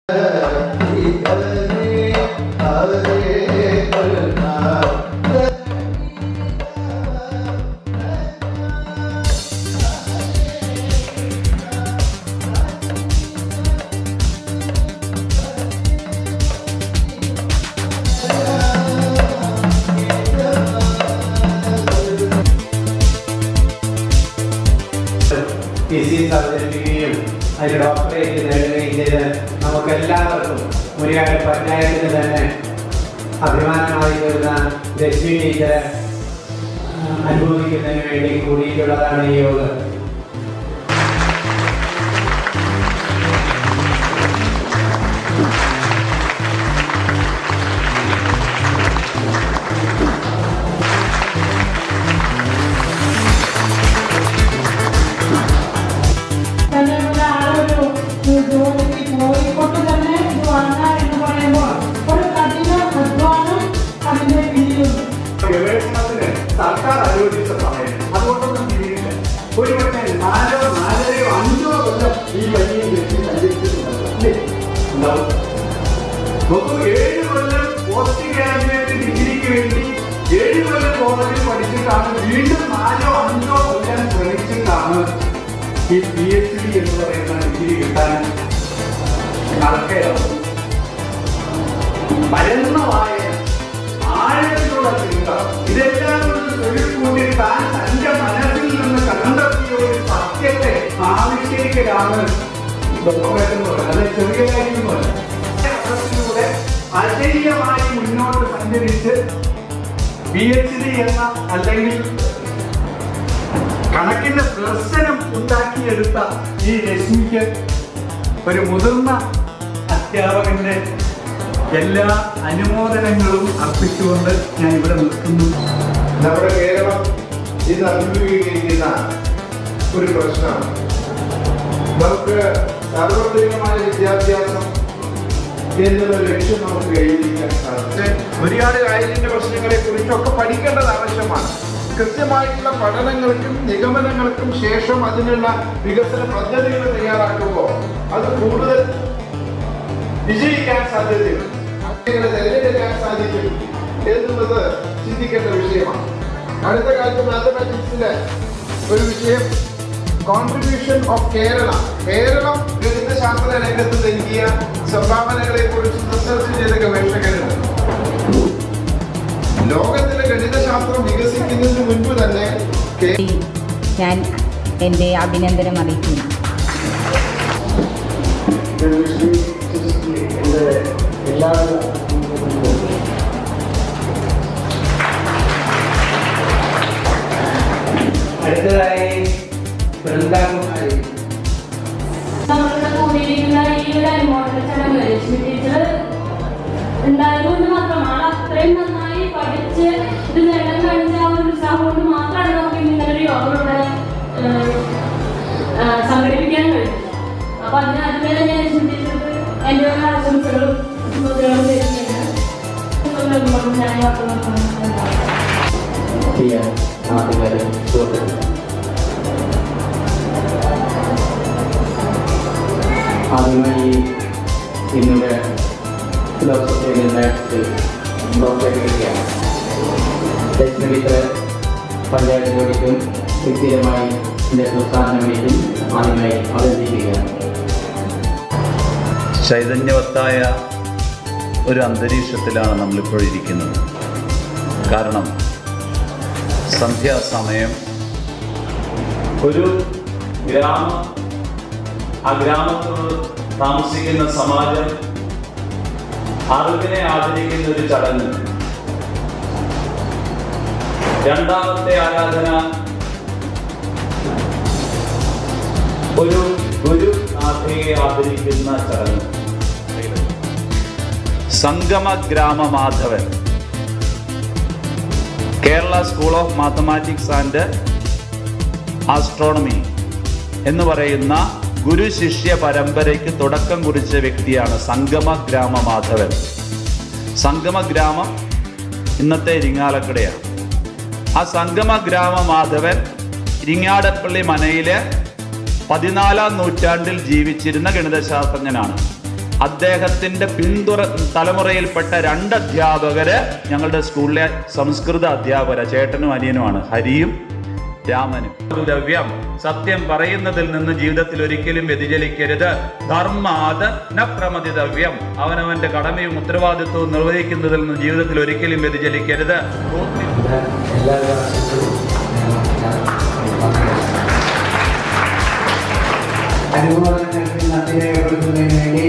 Disease അവതരിപ്പിക്കുകയും അതിന് doctorate നേടുകയും ചെയ്ത് നമുക്ക് എല്ലാവർക്കും മുരിയാട് പഞ്ചായത്തിന് തന്നെ അഭിമാനമായി വരുന്ന ലക്ഷ്മി ടീച്ചർ അനുഭവിക്കുന്നതിന് വേണ്ടി കൂടിയിട്ടുള്ളതാണ് ഈ യോഗം തന്നെയുള്ള ആളൊരു ജോലിക്ക് പോയിക്കൊണ്ട് തന്നെ ഇത് വാങ്ങുക എന്ന് പറയുമ്പോൾ ഒരു കഠിന അധ്വാനം അതിന്റെ പിന്നിലുണ്ട് ഗവേഷണത്തിന് സർക്കാർ അനുവദിച്ച സമയം അതുകൊണ്ടൊന്നും തിരിയില്ല ഒരു പക്ഷേ നാലോ നാലരയോ അഞ്ചോ കൊല്ലം ഈ വലിയ വ്യക്തി സഞ്ചരിച്ചിട്ടുണ്ടല്ലോ അല്ലേ? ഉണ്ടാവും. നോക്കൂ ഏഴ് കൊല്ലം പോസ്റ്റ് ഗ്രാജുവേറ്റ് ഡിഗ്രിക്ക് വേണ്ടി ഏഴ് കൊല്ലം കോളേജിൽ പഠിച്ചിട്ടാണ് വീണ്ടും നാലോ അഞ്ചോ കൊല്ലം ശ്രമിച്ചിട്ടാണ് ഈ പി എച്ച് ഡി എന്ന് പറയുന്ന ഡിഗ്രി കിട്ടാൻ നടക്കുകയാണ് പരന്ന വായന ആഴത്തിലുള്ള ചിന്ത ഇതെല്ലാം കൊണ്ട് തൊഴിൽ കൂടി താൻ തന്റെ മനസ്സിൽ നിന്ന് കണ്ടെത്തിയ ഒരു സത്യത്തെ ആവിഷ്കരിക്കലാണ് ഡോക്ടറേറ്റ് എന്ന് പറയുന്നത് അത് ചെറിയ കാര്യമൊന്നുമല്ല അവസ്ഥയിലൂടെ അജയ്യമായി മുന്നോട്ട് സഞ്ചരിച്ച് പി എച്ച് ഡി എന്ന അല്ലെങ്കിൽ കണക്കിന്റെ ദർശനം ഉണ്ടാക്കിയെടുത്ത ഈ രശ്മിക്ക് ഒരു മുതിർന്ന അധ്യാപകന്റെ എല്ലാ അനുമോദനങ്ങളും അർപ്പിച്ചുകൊണ്ട് ഞാൻ ഇവിടെ നിൽക്കുന്നു നമ്മുടെ കേരളം ഇന്ന് അഭിമുഖീകരിക്കുന്ന ഒരു പ്രശ്നമാണ് നമുക്ക് സാർവത്രികമായ വിദ്യാഭ്യാസം എന്നുള്ള ലക്ഷ്യം നമുക്ക് കൈവരിക്കാൻ സാധിക്കും ഒരുപാട് കായലിന്റെ പ്രശ്നങ്ങളെ കുറിച്ചൊക്കെ പഠിക്കേണ്ടത് ആവശ്യമാണ് കൃത്യമായിട്ടുള്ള പഠനങ്ങൾക്കും നിഗമനങ്ങൾക്കും ശേഷം അതിനുള്ള വികസന പദ്ധതികൾ തയ്യാറാക്കുമ്പോൾ അത് കൂടുതൽ വിജയിക്കാൻ സാധ്യതയുണ്ട് അങ്ങനെ തിരഞ്ഞെടുക്കാൻ സാധിക്കും എന്നുള്ളത് ചിന്തിക്കേണ്ട വിഷയമാണ് അടുത്ത കാലത്ത് മാത്തമാറ്റിക്സിലെ ഒരു വിഷയം കോൺട്രിബ്യൂഷൻ ഓഫ് കേരള കേരളം ഗണിതശാസ്ത്ര രംഗത്ത് നൽകിയ സംഭാവനകളെ കുറിച്ച് റിസർച്ച് ചെയ്ത ഗവേഷകരുണ്ട് ലോകത്തിലെ ഗണിതശാസ്ത്രം വികസിക്കുന്നതിന് മുൻപ് തന്നെ കേ- ഞാൻ എൻ്റെ അഭിനന്ദനം അറിയിക്കുന്നു അടുത്തതായി ബൃന്ദാകുമാരി നമ്മളുടെ കൂടിയിരിക്കുന്ന ഈ ഒരു അനുമോദന ചടങ്ങ് ലക്ഷ്മി ടീച്ചർ ഉണ്ടായതുകൊണ്ട് മാത്രമാണ് അത്രയും നന്നായി പഠിച്ച് ഇത് നേടാൻ കഴിഞ്ഞ ആ ഒരു ഉത്സാഹം കൊണ്ട് മാത്രമാണ് നമുക്ക് ഇങ്ങനെ ഒരു യോഗം ഇവിടെ ഏഹ്, ആ, സംഘടിപ്പിക്കാൻ കഴിയും അപ്പൊ അതിന് അതിനെ തന്നെ ലക്ഷ്മി ടീച്ചർക്ക് എൻ്റെ ഒരു ആശംസകളും അനുമോദനങ്ങളും തരുന്നുണ്ട് ഞാൻ യാത്ര നടത്തുന്നു പ്രിയ നാട്ടുകാരെ സുഹൃത്തുക്കളെ ആദ്യമായി ഇന്നിവിടെ ഫിലോസഫി യൂണിവേഴ്സിറ്റി ഡോക്ടറേറ്റ് കിട്ടിയാണ് ലക്ഷ്മി ടീച്ചർ പഞ്ചായത്ത് ജോലിക്കും വ്യക്തിപരമായി എൻ്റെ സംസ്ഥാന കമ്മിറ്റിയും ആദ്യമായി അവതരിപ്പിക്കുകയാണ് ചൈതന്യവത്തായ ഒരു അന്തരീക്ഷത്തിലാണ് നമ്മളിപ്പോൾ ഇരിക്കുന്നത് കാരണം സന്ധ്യാസമയം ഒരു ഗ്രാമം ആ ഗ്രാമത്തിൽ താമസിക്കുന്ന സമാജം അറിവിനെ ആദരിക്കുന്ന ഒരു ചടങ്ങ് രണ്ടാമത്തെ ആരാധന ഒരു ഗുരുനാഥയെ ആദരിക്കുന്ന ചടങ്ങ് Sangama Grama Madhavan Kerala school of mathematics and astronomy എന്ന് പറയുന്ന ഗുരു ശിഷ്യ പരമ്പരയ്ക്ക് തുടക്കം കുറിച്ച വ്യക്തിയാണ് സംഗമ ഗ്രാമ മാധവൻ സംഗമ ഗ്രാമം ഇന്നത്തെ ഇരിങ്ങാലക്കുടയാണ് ആ സംഗമ ഗ്രാമ മാധവൻ ഇരിങ്ങാടപ്പള്ളി മനയിലെ പതിനാലാം നൂറ്റാണ്ടിൽ ജീവിച്ചിരുന്ന ഗണിതശാസ്ത്രജ്ഞനാണ് അദ്ദേഹത്തിന്റെ പിന്തുറ തലമുറയിൽപ്പെട്ട രണ്ട് അധ്യാപകര് ഞങ്ങളുടെ സ്കൂളിലെ സംസ്കൃത അധ്യാപകര ചേട്ടനും അനിയനുമാണ് ഹരിയും രാമനും ദ്രവ്യം സത്യം പറയുന്നതിൽ നിന്ന് ജീവിതത്തിൽ ഒരിക്കലും വ്യതിചലിക്കരുത് ധർമാത് ന പ്രമതിതവ്യം അവനവന്റെ കടമയും ഉത്തരവാദിത്വവും നിർവഹിക്കുന്നതിൽ നിന്ന് ജീവിതത്തിൽ ഒരിക്കലും വ്യതിചലിക്കരുത് എല്ലാവരും ആശംസിക്കുന്നു. അനുമോദനങ്ങൾക്ക് നന്ദി രേഖപ്പെടുത്തുന്നതിന് വേണ്ടി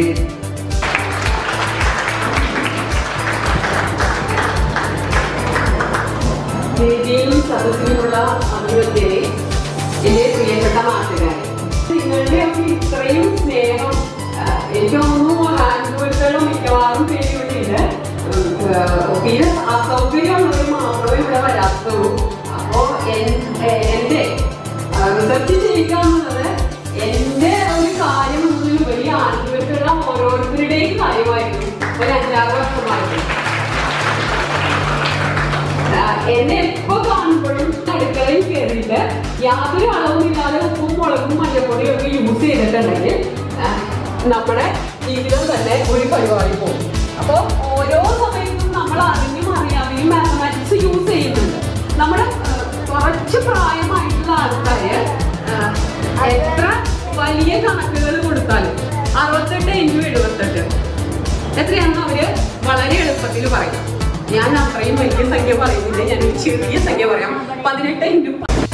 വേദിയിലും സദസ്സിലുമുള്ള അഭിവൃദ്ധിയെ എന്റെ പ്രിയപ്പെട്ട നാട്ടുകാരെ നിങ്ങളുടെ ഒക്കെ ഇത്രയും സ്നേഹം ആ, എനിക്ക് തോന്നുന്നു ആൻഡ്രോയിഡുകളും മിക്കവാറും പേര് ഇവിടെ ഉണ്ട് പിന്നെ അസൗകര്യമുള്ളവർ മാത്രമേ ഇവിടെ വരാത്തുള്ളൂ അപ്പോ എൻ- എ- എന്റെ റിസർച്ച് ചെയ്യിക്കാന്നുള്ളത് എന്റെ ഒരു കാര്യം എന്നതിലുപരി ആൻഡ്രോയിഡുള്ള ഓരോരുത്തരുടെയും കാര്യമായിരുന്നു ഒരു അഞ്ചാറ് വർഷമായിരുന്നു ആഹ് എന്നെ എപ്പോ കാണുമ്പോഴും അടുക്കളയിൽ കയറിയിട്ട് യാതൊരു അളവുമില്ലാതെ ഉപ്പും മുളകും മഞ്ഞപ്പൊടിയും ഒക്കെ യൂസ് ചെയ്തിട്ടുണ്ടെങ്കിൽ ആഹ് നമ്മുടെ ജീവിതം തന്നെ ഒരു പരിപാടി പോകും അപ്പോൾ ഓരോ സമയത്തും നമ്മൾ അറിഞ്ഞും അറിയാതെയും മാത്തമാറ്റിക്സ് യൂസ് ചെയ്യുന്നുണ്ട് നമ്മുടെ ആഹ് കുറച്ച് പ്രായമായിട്ടുള്ള ആൾക്കാര് ആഹ് എത്ര വലിയ കണക്കുകൾ കൊടുത്താലും അറുപത്തെട്ട് ഇൻറ്റു എഴുപത്തെട്ട് എത്രയാണെന്ന് അവര് വളരെ എളുപ്പത്തിൽ പറയും ഞാൻ അത്രയും വലിയ സംഖ്യ പറയുന്നില്ല ഞാൻ ഒരു ചെറിയ സംഖ്യ പറയാം പതിനെട്ട് ഇൻറ്റു